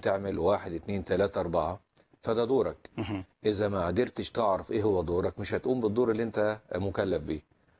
تعمل واحد اتنين تلاتة أربعة فده دورك مهم. إذا ما قدرتش تعرف إيه هو دورك مش هتقوم بالدور اللي أنت مكلف بيه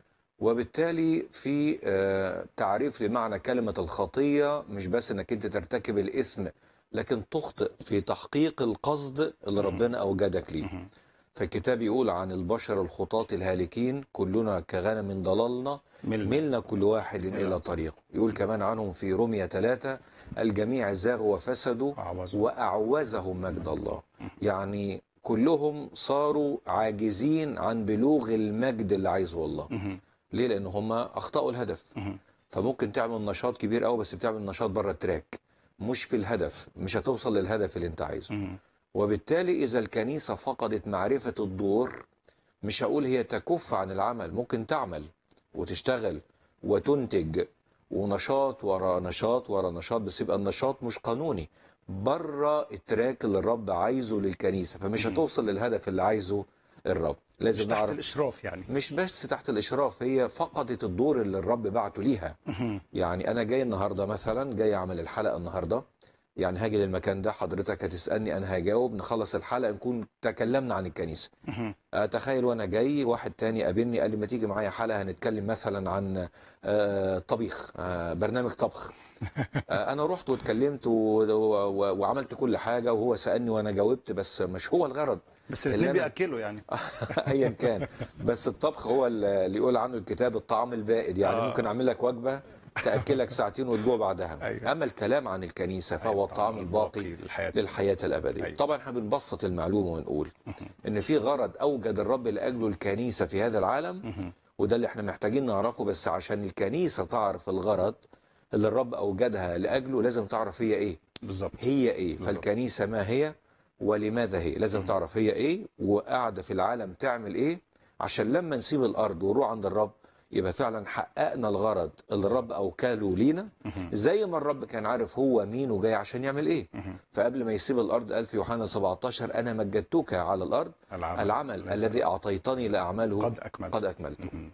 وبالتالي في آه، تعريف لمعنى كلمة الخطية مش بس انك انت ترتكب الاثم لكن تخطئ في تحقيق القصد اللي ربنا اوجدك ليه مهم. فالكتاب يقول عن البشر الخطاة الهالكين كلنا كغنم ضللنا ملنا. ملنا كل واحد إلى طريقه يقول كمان عنهم في رومية ثلاثة الجميع زاغوا وفسدوا أعوذ. وأعوزهم مجد الله يعني كلهم صاروا عاجزين عن بلوغ المجد اللي عايزه الله مهم. ليه لأن هم أخطأوا الهدف مهم. فممكن تعمل نشاط كبير قوي بس بتعمل نشاط بره التراك مش في الهدف مش هتوصل للهدف اللي انت عايزه مهم. وبالتالي إذا الكنيسة فقدت معرفة الدور مش هقول هي تكف عن العمل ممكن تعمل وتشتغل وتنتج ونشاط ورا نشاط ورا نشاط بس يبقى النشاط مش قانوني بره التراك اللي الرب عايزه للكنيسة فمش هتوصل للهدف اللي عايزه الرب مش لازم تحت نعرف الإشراف يعني مش بس تحت الإشراف هي فقدت الدور اللي الرب بعته ليها مهم. يعني انا جاي النهارده مثلا جاي اعمل الحلقه النهارده يعني هاجي للمكان ده حضرتك هتسالني انا هجاوب نخلص الحلقه نكون تكلمنا عن الكنيسه مهم. اتخيل وانا جاي واحد تاني قابلني قال لي ما تيجي معايا حلقه هنتكلم مثلا عن آه، طبيخ آه، برنامج طبخ آه، انا رحت واتكلمت و- و- وعملت كل حاجه وهو سالني وانا جاوبت بس مش هو الغرض بس اللي الاثنين أنا- بياكلوا يعني ايا كان بس الطبخ هو اللي يقول عنه الكتاب الطعام البائد يعني آه. ممكن اعمل لك وجبه تاكلك ساعتين وتجوع بعدها أيوة. اما الكلام عن الكنيسه فهو أيوة، الطعام الباقي للحياة للحياه الابديه أيوة. طبعا احنا بنبسط المعلومه ونقول ان في غرض اوجد الرب لاجله الكنيسه في هذا العالم مهم. وده اللي احنا محتاجين نعرفه بس عشان الكنيسه تعرف الغرض اللي الرب اوجدها لاجله لازم تعرف هي ايه بالظبط هي ايه بالظبط. فالكنيسه ما هي ولماذا هي لازم تعرف هي ايه وقاعده في العالم تعمل ايه عشان لما نسيب الارض ونروح عند الرب يبقى فعلا حققنا الغرض اللي الرب اوكله لينا مهم. زي ما الرب كان عارف هو مين وجاي عشان يعمل ايه مهم. فقبل ما يسيب الارض قال في يوحنا 17 انا مجدتك على الارض العمل, العمل ليس الذي اعطيتني لاعمله قد أكمل قد اكملته مهم.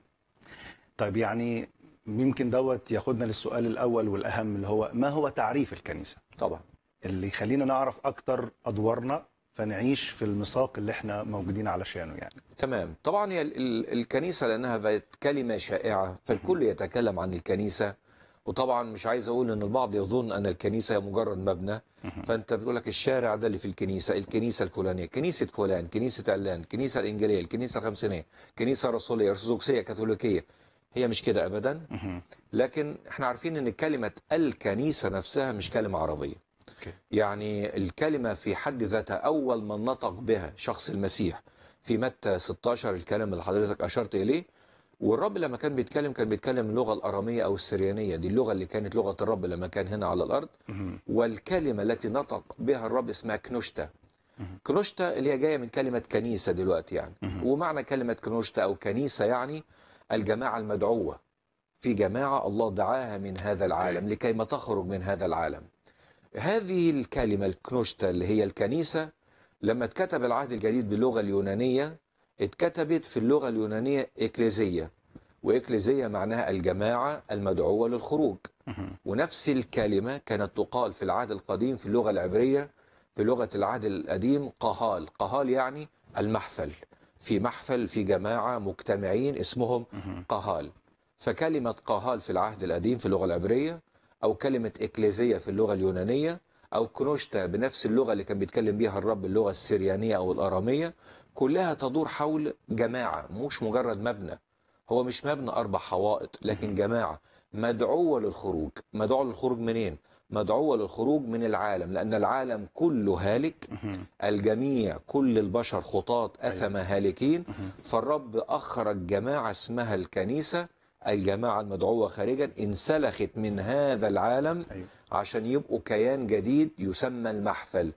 طيب يعني يمكن دوت ياخدنا للسؤال الأول والأهم اللي هو ما هو تعريف الكنيسة طبعا اللي يخلينا نعرف أكتر أدوارنا فنعيش في المساق اللي احنا موجودين علشانه يعني تمام طبعا هي ال- ال- الكنيسة لأنها بقت كلمة شائعة فالكل يتكلم عن الكنيسة وطبعا مش عايز أقول أن البعض يظن أن الكنيسة هي مجرد مبنى فأنت بتقول لك الشارع ده اللي في الكنيسة الكنيسة الفلانية كنيسة فلان كنيسة علان كنيسة الإنجيلية الكنيسة الخمسينية كنيسة رسولية أرثوذكسية كاثوليكية هي مش كده أبدا مهم. لكن احنا عارفين أن كلمة الكنيسة نفسها مش كلمة عربية أوكي. يعني الكلمة في حد ذاتها أول من نطق بها شخص المسيح في متى 16 الكلام اللي حضرتك أشرت إليه والرب لما كان بيتكلم كان بيتكلم اللغة الأرامية أو السريانية دي اللغة اللي كانت لغة الرب لما كان هنا على الأرض مهم. والكلمة التي نطق بها الرب اسمها كنوشتا مهم. كنوشتا اللي هي جاية من كلمة كنيسة دلوقتي يعني مهم. ومعنى كلمة كنوشتا أو كنيسة يعني الجماعة المدعوة في جماعة الله دعاها من هذا العالم لكي ما تخرج من هذا العالم هذه الكلمة الكنوشتا اللي هي الكنيسة لما اتكتب العهد الجديد باللغة اليونانية اتكتبت في اللغة اليونانية إكليزية وإكليزية معناها الجماعة المدعوة للخروج مهم. ونفس الكلمة كانت تقال في العهد القديم في اللغة العبرية في لغة العهد القديم قهال قهال يعني المحفل في محفل في جماعة مجتمعين اسمهم مهم. قهال فكلمة قهال في العهد القديم في اللغة العبرية أو كلمة إكليزية في اللغة اليونانية أو كنوشتا بنفس اللغة اللي كان بيتكلم بيها الرب اللغة السريانية أو الأرامية كلها تدور حول جماعة مش مجرد مبنى هو مش مبنى أربع حوائط لكن جماعة مدعوة للخروج مدعوة للخروج منين؟ مدعوة للخروج من العالم لأن العالم كله هالك مهم. الجميع كل البشر خطاة أثم هالكين مهم. فالرب أخرج جماعة اسمها الكنيسة الجماعة المدعوة خارجا انسلخت من هذا العالم أيوة. عشان يبقوا كيان جديد يسمى المحفل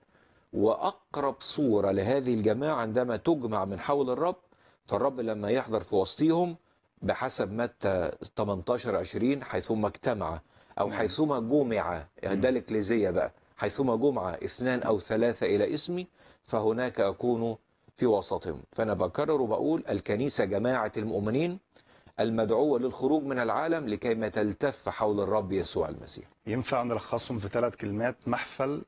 وأقرب صورة لهذه الجماعة عندما تجمع من حول الرب فالرب لما يحضر في وسطهم بحسب متى 18 20 حيثما اجتمع أو نعم. حيثما جمع ده الإكليزية بقى حيثما جمع اثنان أو ثلاثة إلى اسمي فهناك أكون في وسطهم فأنا بكرر وبقول الكنيسة جماعة المؤمنين المدعوة للخروج من العالم لكي ما تلتف حول الرب يسوع المسيح ينفع نلخصهم في ثلاث كلمات محفل